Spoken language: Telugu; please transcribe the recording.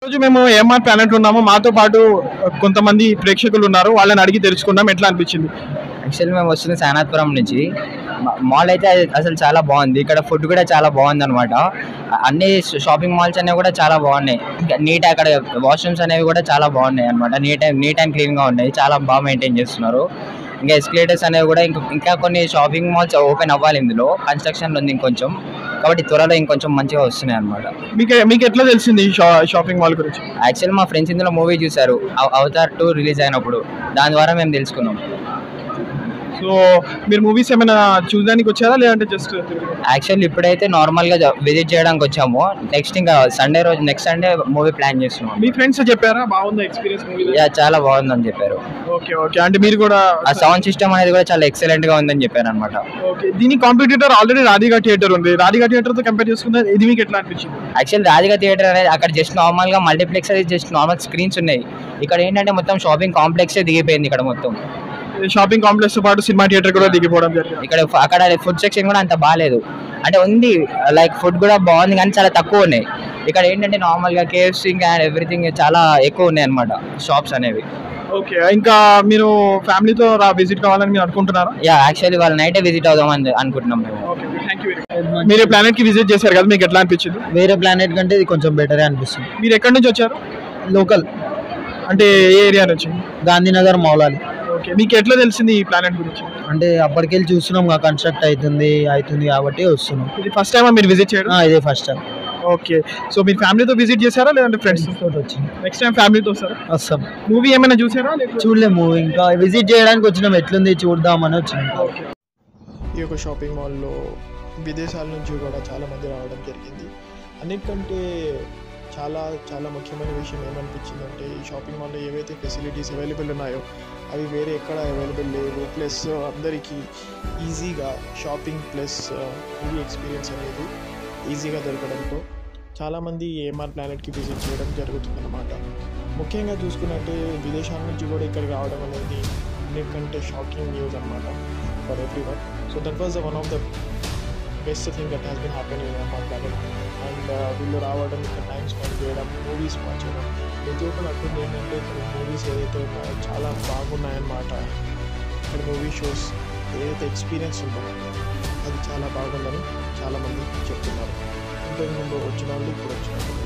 రోజు మేము ఎంఆర్ ప్లానెట్ ఉన్నాము మాతో పాటు కొంతమంది ప్రేక్షకులు ఉన్నారు వాళ్ళని అడిగి తెలుసుకున్నాం ఎట్లా అనిపించింది యాక్చువల్లీ మేము వస్తుంది సానాథపురం నుంచి మా- మాల్ అయితే అది అసలు చాలా బాగుంది ఇక్కడ ఫుడ్ కూడా చాలా బాగుంది అనమాట అన్ని షాపింగ్ మాల్స్ అనేవి కూడా చాలా బాగున్నాయి నీట్ అక్కడ వాష్రూమ్స్ అనేవి కూడా చాలా బాగున్నాయి అనమాట నీట్ అండ్ నీట్ అండ్ క్లీన్గా ఉన్నాయి చాలా బాగా మెయింటైన్ చేస్తున్నారు ఇంకా ఎస్కలేటర్స్ అనేవి కూడా ఇంకా ఇంకా కొన్ని షాపింగ్ మాల్స్ ఓపెన్ అవ్వాలి ఇందులో కన్స్ట్రక్షన్లో ఉంది ఇంకొంచెం కాబట్టి త్వరలో ఇంకొంచెం మంచిగా వస్తున్నాయి అనమాట మీకు మీకు ఎట్లా తెలిసింది ఈ షా షాపింగ్ మాల్ గురించి యాక్చువల్ మా ఫ్రెండ్స్ ఇందులో మూవీ చూశారు అవ- అవతార్ టూ రిలీజ్ అయినప్పుడు దాని ద్వారా మేము తెలుసుకున్నాం సో మీరు మూవీస్ ఏమైనా చూడడానికి వచ్చారా లేదంటే జస్ట్ యాక్చువల్ ఇప్పుడైతే నార్మల్గా విజిట్ చేయడానికి వచ్చాము నెక్స్ట్ ఇంకా సండే రోజు నెక్స్ట్ సండే మూవీ ప్లాన్ చేస్తున్నాం మీ ఫ్రెండ్స్ చెప్పారా బాగుందా ఎక్స్పీరియన్స్ మూవీ యా చాలా బాగుందని చెప్పారు ఓకే ఓకే అంటే మీరు కూడా ఆ సౌండ్ సిస్టమ్ అనేది కూడా చాలా ఎక్సలెంట్ గా ఉందని చెప్పారు అనమాట ఓకే దీని కాంపిటీటర్ ఆల్రెడీ రాధికా థియేటర్ ఉంది రాధికా థియేటర్ తో కంపేర్ చేసుకుంటే ఇది మీకు ఎట్లా అనిపించింది యాక్చువల్ రాధిక థియేటర్ అనేది అక్కడ జస్ట్ నార్మల్ గా మల్టీప్లెక్స్ అనేది జస్ట్ నార్మల్ స్క్రీన్స్ ఉన్నాయి ఇక్కడ ఏంటంటే మొత్తం షాపింగ్ కాంప్లెక్స్ దిగిపోయింది ఇక్కడ మొత్తం షాపింగ్ కాంప్లెక్స్ తో పాటు సినిమా థియేటర్ కూడా దిగిపోవడం జరిగింది ఇక్కడ ఫ- అక్కడ ఫుడ్ సెక్షన్ కూడా అంత బాగాలేదు అంటే ఉంది లైక్ ఫుడ్ కూడా బాగుంది కానీ చాలా తక్కువ ఉన్నాయి ఇక్కడ ఏంటంటే నార్మల్ గా కేఎఫ్సీ అండ్ ఎవ్రీథింగ్ చాలా ఎక్కువ ఉన్నాయి అనమాట షాప్స్ అనేవి ఓకే ఇంకా మీరు ఫ్యామిలీతో రా విజిట్ కావాలని మీరు అనుకుంటున్నారా యా యాక్చువల్లీ వాళ్ళ నైటే విజిట్ అవుదామని అనుకుంటున్నాం మేము ఓకే థ్యాంక్ యూ మీరు ప్లానెట్ కి విజిట్ చేశారు కదా మీకు ఎట్లా అనిపించింది వేరే ప్లానెట్ కంటే ఇది కొంచెం బెటరే అనిపిస్తుంది మీరు ఎక్కడి నుంచి వచ్చారు లోకల్ అంటే ఏ ఏరియా నుంచి గాంధీనగర్ మౌలాలి ఓకే మీకు ఎట్లా తెలిసింది ఈ ప్లానెట్ గురించి అంటే అప్పటికెళ్ళి చూస్తున్నాం కన్స్ట్రక్ట్ అవుతుంది అవుతుంది కాబట్టి వస్తున్నాం ఇది ఫస్ట్ టైం మీరు విజిట్ చేయడం ఆ, ఇదే ఫస్ట్ టైం ఓకే సో మీరు ఫ్యామిలీతో విజిట్ చేశారా లేదంటే ఫ్రెండ్స్ తోటి వచ్చింది నెక్స్ట్ టైం ఫ్యామిలీతో వస్తారా వస్తాం మూవీ ఏమైనా చూసారా లేకపోతే చూడలేము ఇంకా విజిట్ చేయడానికి వచ్చినాం ఎట్లుంది చూద్దామని వచ్చినాం ఈ యొక్క షాపింగ్ మాల్లో విదేశాల నుంచి కూడా చాలా మంది రావడం జరిగింది అన్నిటికంటే చాలా చాలా ముఖ్యమైన విషయం ఏమనిపించిందంటే ఈ షాపింగ్ మాల్లో ఏవైతే ఫెసిలిటీస్ అవైలబుల్ ఉన్నాయో అవి వేరే ఎక్కడ అవైలబుల్ లేవు ప్లస్ అందరికీ ఈజీగా షాపింగ్ ప్లస్ మూవీ ఎక్స్పీరియన్స్ అనేది ఈజీగా దొరకడంతో చాలామంది ఏఎంఆర్ ప్లానెట్కి విజిట్ చేయడం జరుగుతుందన్నమాట ముఖ్యంగా చూసుకున్నట్టే విదేశాల నుంచి కూడా ఇక్కడికి రావడం అనేది అన్నిటికంటే షాకింగ్ న్యూస్ అనమాట for everyone so that was one of the best thing that has been happen in మా ప్లానెట్ అండ్ వీళ్ళు రావడం ఇక్కడ టైం స్పెండ్ చేయడం మూవీస్ వాచ్ చేయడం ప్రతి ఒక్కరు అర్థం ఏంటంటే ఇక్కడ మూవీస్ ఏదైతే ఉన్నాయో చాలా బాగున్నాయన్నమాట ఇక్కడ మూవీ షోస్ ఏదైతే ఎక్స్పీరియన్స్ ఉంటుందో అది చాలా బాగుందని చాలామంది చెప్తున్నారు ఇంతకుముందు వచ్చిన వాళ్ళు ఇప్పుడు వచ్చిన వాళ్ళు